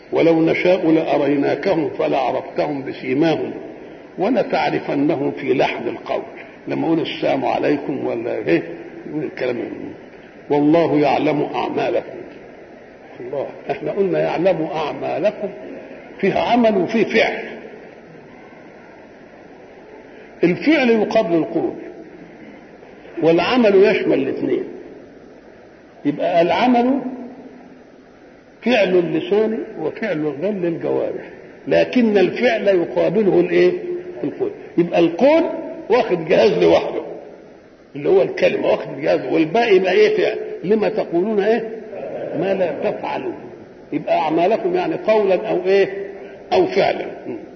ولو نشاء لأريناكهم فلعرفتهم بسيماهم ولتعرفنهم في لحن القول لما يقول السلام عليكم ولا ايه يقول الكلام ده. والله يعلم أعمالكم الله احنا قلنا يعلم أعمالكم فيها عمل وفيه فعل الفعل يقابل القول والعمل يشمل الاثنين يبقى العمل فعل اللسان وفعل الغل الجوارح لكن الفعل يقابله الايه القول يبقى القول واخد جهاز لوحده اللي هو الكلمه واخد جهاز والباقي يبقى ايه فعل لما تقولون ايه ما لا تفعلون يبقى اعمالكم يعني قولا او ايه او فعلا